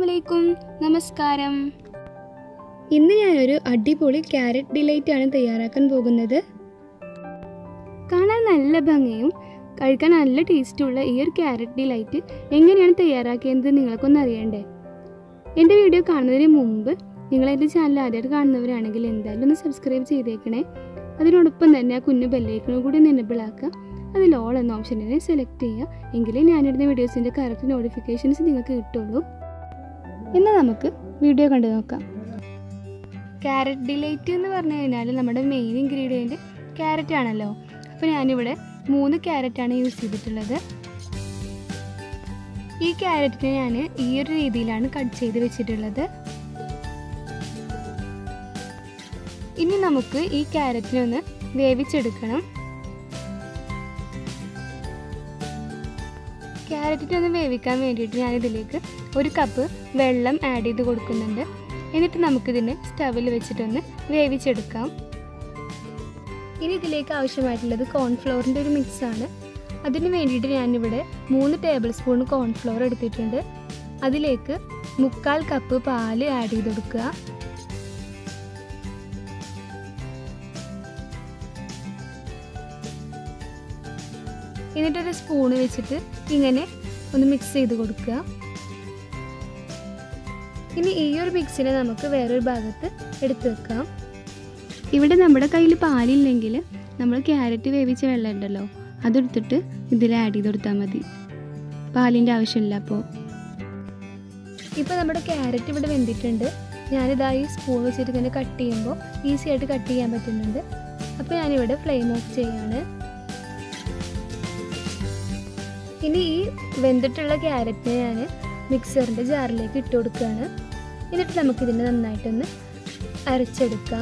അലൈക്കും നമസ്കാരം ഇന്ന് ഞാനൊരു അടിപൊളി ക്യാരറ്റ് ഡിലൈറ്റ് ആണ് തയ്യാറാക്കാൻ പോകുന്നത് കാണാൻ നല്ല ഭംഗിയും കഴിക്കാൻ നല്ല ടേസ്റ്റുള്ള ഈ ഒരു ക്യാരറ്റ് ഡിലൈറ്റ് എങ്ങനെയാണ് തയ്യാറാക്കിയത് നിങ്ങൾക്കൊന്ന് അറിയണ്ടേ എൻ്റെ വീഡിയോ കാണുന്നതിന് മുമ്പ് നിങ്ങൾ എൻ്റെ ചാനൽ ആദ്യമായിട്ട് കാണുന്നവരാണെങ്കിൽ എന്തായാലും ഒന്ന് സബ്സ്ക്രൈബ് ചെയ്തേക്കണേ അതിനോടൊപ്പം തന്നെ ആ കുഞ്ഞു ബെല്ലൈക്കണും കൂടി എനബിൾ ആക്കുക അതിൽ ഓൾ എന്ന ഓപ്ഷനിനെ സെലക്ട് ചെയ്യുക എങ്കിലേ ഞാനിടുന്ന വീഡിയോസിൻ്റെ കറക്റ്റ് നോട്ടിഫിക്കേഷൻസ് നിങ്ങൾക്ക് കിട്ടുള്ളൂ ഇന്ന് നമുക്ക് വീഡിയോ കണ്ടു നോക്കാം ക്യാരറ്റ് ഡിലൈറ്റ് എന്ന് പറഞ്ഞു കഴിഞ്ഞാൽ നമ്മുടെ മെയിൻ ഇൻഗ്രീഡിയൻറ്റ് ക്യാരറ്റ് ആണല്ലോ അപ്പോൾ ഞാനിവിടെ മൂന്ന് ക്യാരറ്റാണ് യൂസ് ചെയ്തിട്ടുള്ളത് ഈ ക്യാരറ്റിനെ ഞാൻ ഈ ഒരു രീതിയിലാണ് കട്ട് ചെയ്ത് വെച്ചിട്ടുള്ളത് ഇനി നമുക്ക് ഈ ക്യാരറ്റിനെ ഒന്ന് വേവിച്ചെടുക്കണം ക്യാരറ്റിനെ ഒന്ന് വേവിക്കാൻ വേണ്ടിയിട്ട് ഞാൻ ഇതിലേക്ക് ഒരു കപ്പ് വെള്ളം ആഡ് ചെയ്ത് കൊടുക്കുന്നുണ്ട് എന്നിട്ട് നമുക്കിതിനെ സ്റ്റവിൽ വെച്ചിട്ടൊന്ന് വേവിച്ചെടുക്കാം ഇനി ഇതിലേക്ക് ആവശ്യമായിട്ടുള്ളത് കോൺഫ്ലോറിൻ്റെ ഒരു മിക്സാണ് അതിന് വേണ്ടിയിട്ട് ഞാനിവിടെ മൂന്ന് ടേബിൾ സ്പൂൺ കോൺഫ്ലോർ എടുത്തിട്ടുണ്ട് അതിലേക്ക് മുക്കാൽ കപ്പ് പാല് ആഡ് ചെയ്ത് കൊടുക്കുക എന്നിട്ടൊരു സ്പൂണ് വെച്ചിട്ട് ഇങ്ങനെ ഒന്ന് മിക്സ് ചെയ്ത് കൊടുക്കുക ഇനി ഈ ഒരു മിക്സിനെ നമുക്ക് വേറൊരു ഭാഗത്ത് എടുത്തു വെക്കാം ഇവിടെ നമ്മുടെ കയ്യിൽ പാലില്ലെങ്കിൽ നമ്മൾ ക്യാരറ്റ് വേവിച്ച വെള്ളം ഉണ്ടല്ലോ അതെടുത്തിട്ട് ഇതിൽ ആഡ് ചെയ്ത് കൊടുത്താൽ മതി പാലിൻ്റെ ആവശ്യമില്ല അപ്പോൾ ഇപ്പോൾ നമ്മുടെ ക്യാരറ്റ് ഇവിടെ വെന്തിട്ടുണ്ട് ഞാനിതാ ഈ സ്പൂൺ വെച്ചിട്ട് ഇങ്ങനെ കട്ട് ചെയ്യുമ്പോൾ ഈസി ആയിട്ട് കട്ട് ചെയ്യാൻ പറ്റുന്നുണ്ട് അപ്പോൾ ഞാനിവിടെ ഫ്ലെയിം ഓഫ് ചെയ്യാണ് ഇനി ഈ വെന്തിട്ടുള്ള ക്യാരറ്റിനെ ഞാൻ മിക്സറിൻ്റെ ജാറിലേക്ക് ഇട്ട് കൊടുക്കുകയാണ് എന്നിട്ട് നമുക്കിതിനെ നന്നായിട്ടൊന്ന് അരച്ചെടുക്കാം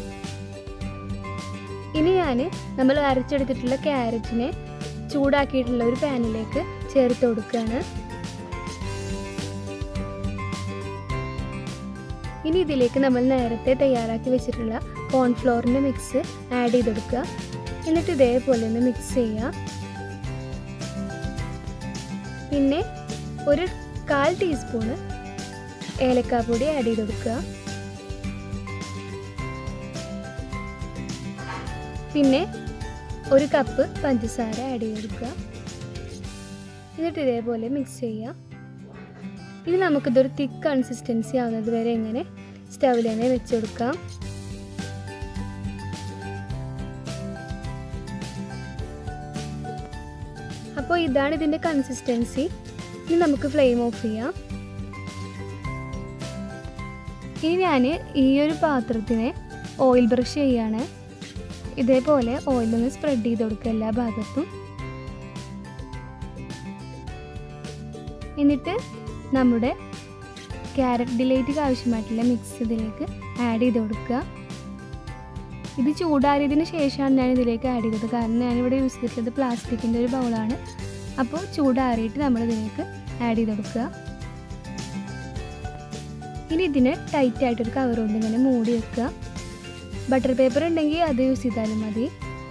ഇനി ഞാൻ നമ്മൾ അരച്ചെടുത്തിട്ടുള്ള ക്യാരറ്റിനെ ചൂടാക്കിയിട്ടുള്ള ഒരു പാനിലേക്ക് ചേർത്ത് കൊടുക്കുകയാണ് ഇനി ഇതിലേക്ക് നമ്മൾ നേരത്തെ തയ്യാറാക്കി വെച്ചിട്ടുള്ള കോൺഫ്ലോറിൻ്റെ മിക്സ് ആഡ് ചെയ്ത് കൊടുക്കുക എന്നിട്ട് ഇതേപോലെ ഒന്ന് മിക്സ് ചെയ്യുക പിന്നെ ഒരു കാൽ ടീസ്പൂണ് ഏലക്കാപ്പൊടി ആഡ് ചെയ്ത് കൊടുക്കുക പിന്നെ ഒരു കപ്പ് പഞ്ചസാര ആഡ് ചെയ്ത് കൊടുക്കുക എന്നിട്ട് ഇതേപോലെ മിക്സ് ചെയ്യുക ഇനി നമുക്കിതൊരു തിക്ക് കൺസിസ്റ്റൻസി ആവുന്നത് വരെ ഇങ്ങനെ സ്റ്റവിൽ തന്നെ വെച്ച് കൊടുക്കാം അപ്പോൾ ഇതാണ് ഇതിൻ്റെ കൺസിസ്റ്റൻസി ഇനി നമുക്ക് ഫ്ലെയിം ഓഫ് ചെയ്യാം ഇനി ഞാൻ ഈ ഒരു പാത്രത്തിനെ ഓയിൽ ബ്രഷ് ചെയ്യാണ് ഇതേപോലെ ഓയിലൊന്ന് സ്പ്രെഡ് ചെയ്ത് കൊടുക്കുക എല്ലാ ഭാഗത്തും എന്നിട്ട് നമ്മുടെ ക്യാരറ്റ് ഡിലൈറ്റിക്ക് ആവശ്യമായിട്ടുള്ള മിക്സ് ഇതിലേക്ക് ആഡ് ചെയ്ത് കൊടുക്കുക ഇത് ചൂടാറിയതിന് ശേഷമാണ് ഞാൻ ഇതിലേക്ക് ആഡ് ചെയ്തത് കാരണം ഞാനിവിടെ യൂസ് ചെയ്തിട്ടുള്ളത് പ്ലാസ്റ്റിക്കിൻ്റെ ഒരു ബൗളാണ് അപ്പോൾ ചൂടാറിയിട്ട് നമ്മൾ ഇതിലേക്ക് ആഡ് ചെയ്ത് കൊടുക്കുക ഇനി ഇതിനെ ടൈറ്റ് ആയിട്ടൊരു കവർ കൊണ്ട് ഇങ്ങനെ മൂടി വെക്കുക ബട്ടർ പേപ്പർ ഉണ്ടെങ്കിൽ അത് യൂസ് ചെയ്താലും മതി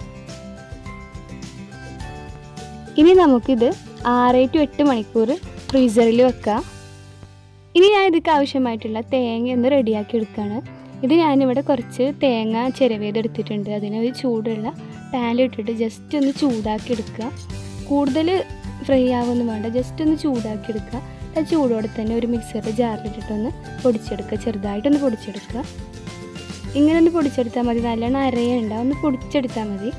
ഇനി നമുക്കിത് ആറ് ടു എട്ട് മണിക്കൂർ ഫ്രീസറിൽ വെക്കാം ഇനി ഞാൻ ഇതിക്ക് ആവശ്യമായിട്ടുള്ള തേങ്ങ ഒന്ന് റെഡിയാക്കി എടുക്കുകയാണ് ഇത് ഞാനിവിടെ കുറച്ച് തേങ്ങ ചിരവേതെടുത്തിട്ടുണ്ട് അതിനെ ഒരു ചൂടുള്ള പാനിലിട്ടിട്ട് ജസ്റ്റ് ഒന്ന് ചൂടാക്കി എടുക്കുക കൂടുതൽ ഫ്രൈ ആവുമെന്ന് വേണ്ട ജസ്റ്റ് ഒന്ന് ചൂടാക്കി എടുക്കുക ആ ചൂടോടെ തന്നെ ഒരു മിക്സറിൻ്റെ ജാറിലിട്ടിട്ടൊന്ന് പൊടിച്ചെടുക്കുക ചെറുതായിട്ടൊന്ന് പൊടിച്ചെടുക്കുക ഇങ്ങനെ ഒന്ന് പൊടിച്ചെടുത്താൽ മതി നല്ലോണം അരയുണ്ട ഒന്ന് പൊടിച്ചെടുത്താൽ മതി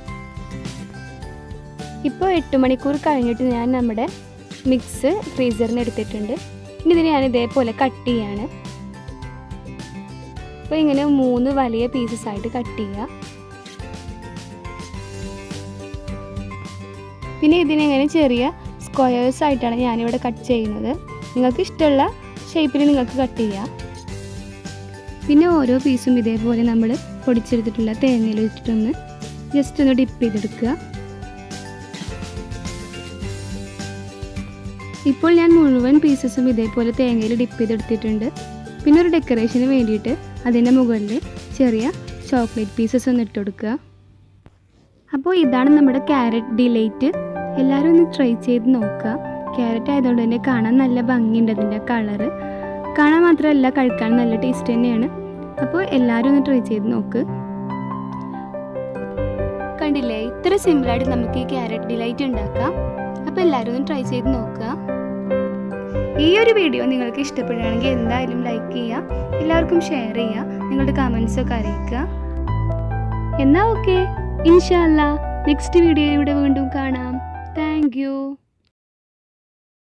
ഇപ്പോൾ എട്ട് മണിക്കൂർ കഴിഞ്ഞിട്ട് ഞാൻ നമ്മുടെ മിക്സ് ഫ്രീസറിന് എടുത്തിട്ടുണ്ട് ഇനി ഇതിന് ഞാൻ ഇതേപോലെ കട്ട് ചെയ്യാണ് അപ്പോൾ ഇങ്ങനെ മൂന്ന് വലിയ പീസസ് ആയിട്ട് കട്ട് ചെയ്യുക പിന്നെ ഇതിനെങ്ങനെ ചെറിയ സ്ക്വയേഴ്സ് ആയിട്ടാണ് ഞാനിവിടെ കട്ട് ചെയ്യുന്നത് നിങ്ങൾക്ക് ഇഷ്ടമുള്ള ഷേപ്പിൽ നിങ്ങൾക്ക് കട്ട് ചെയ്യാം പിന്നെ ഓരോ പീസും ഇതേപോലെ നമ്മൾ പൊടിച്ചെടുത്തിട്ടുള്ള തേങ്ങയിൽ വെച്ചിട്ടൊന്ന് ജസ്റ്റ് ഒന്ന് ഡിപ്പ് ചെയ്തെടുക്കുക ഇപ്പോൾ ഞാൻ മുഴുവൻ പീസസും ഇതേപോലെ തേങ്ങയിൽ ഡിപ്പ് ചെയ്തെടുത്തിട്ടുണ്ട് പിന്നെ ഒരു ഡെക്കറേഷന് വേണ്ടിയിട്ട് അതിൻ്റെ മുകളിൽ ചെറിയ ചോക്ലേറ്റ് പീസസ് ഒന്ന് ഇട്ട് കൊടുക്കുക അപ്പോൾ ഇതാണ് നമ്മുടെ ക്യാരറ്റ് ഡിലൈറ്റ് എല്ലാവരും ഒന്ന് ട്രൈ ചെയ്ത് നോക്കുക ക്യാരറ്റ് ആയതുകൊണ്ട് തന്നെ കാണാൻ നല്ല ഭംഗിയുണ്ട് അതിൻ്റെ കളറ് കാണാൻ മാത്രമല്ല കഴിക്കാൻ നല്ല ടേസ്റ്റ് തന്നെയാണ് അപ്പോൾ എല്ലാവരും ഒന്ന് ട്രൈ ചെയ്ത് നോക്ക് കണ്ടില്ലേ ഇത്ര സിമ്പിളായിട്ട് നമുക്ക് ഈ ക്യാരറ്റ് ഡിലൈറ്റ് ഉണ്ടാക്കാം അപ്പോൾ എല്ലാവരും ഒന്ന് ട്രൈ ചെയ്ത് നോക്കുക ഈ ഒരു വീഡിയോ നിങ്ങൾക്ക് ഇഷ്ടപ്പെടുകയാണെങ്കിൽ എന്തായാലും ലൈക്ക് ചെയ്യുക എല്ലാവർക്കും ഷെയർ ചെയ്യുക നിങ്ങളുടെ കമൻസൊക്കെ അറിയിക്കുക എന്നാൽ ഓക്കെ ഇൻഷാല്ല നെക്സ്റ്റ് വീഡിയോയിലൂടെ വീണ്ടും കാണാം താങ്ക്